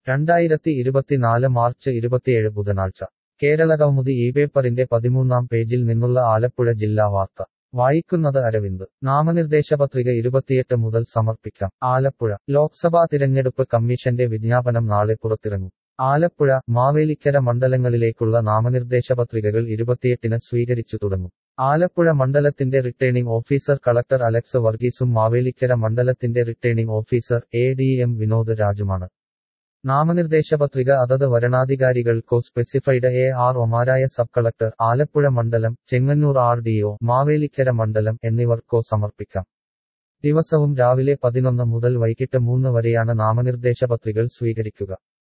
രണ്ടായിരത്തി ഇരുപത്തിനാല് മാർച്ച് ഇരുപത്തിയേഴ് ബുധനാഴ്ച കേരള കൗമുദി ഈ പേപ്പറിന്റെ പതിമൂന്നാം പേജിൽ നിന്നുള്ള ആലപ്പുഴ ജില്ലാ വാർത്ത വായിക്കുന്നത് അരവിന്ദ് നാമനിർദ്ദേശ പത്രിക ഇരുപത്തിയെട്ട് മുതൽ സമർപ്പിക്കാം ആലപ്പുഴ ലോക്സഭാ തിരഞ്ഞെടുപ്പ് കമ്മീഷന്റെ വിജ്ഞാപനം നാളെ പുറത്തിറങ്ങും ആലപ്പുഴ മാവേലിക്കര മണ്ഡലങ്ങളിലേക്കുള്ള നാമനിർദ്ദേശ പത്രികകൾ ഇരുപത്തിയെട്ടിന് സ്വീകരിച്ചു തുടങ്ങും ആലപ്പുഴ മണ്ഡലത്തിന്റെ റിട്ടേണിംഗ് ഓഫീസർ കളക്ടർ അലക്സ് വർഗീസും മാവേലിക്കര മണ്ഡലത്തിന്റെ returning officer A D M Vinod രാജുമാണ് നാമനിർദ്ദേശ പത്രിക അതത് വരണാധികാരികൾക്കോ സ്പെസിഫൈഡ് എ ആർ ഒമാരായ സബ് കളക്ടർ ആലപ്പുഴ മണ്ഡലം Chengannur R D O Mavelikkara മണ്ഡലം എന്നിവർക്കോ സമർപ്പിക്കാം ദിവസവും രാവിലെ പതിനൊന്ന് മുതൽ വൈകിട്ട് മൂന്ന് വരെയാണ് നാമനിർദ്ദേശ പത്രികൾ സ്വീകരിക്കുക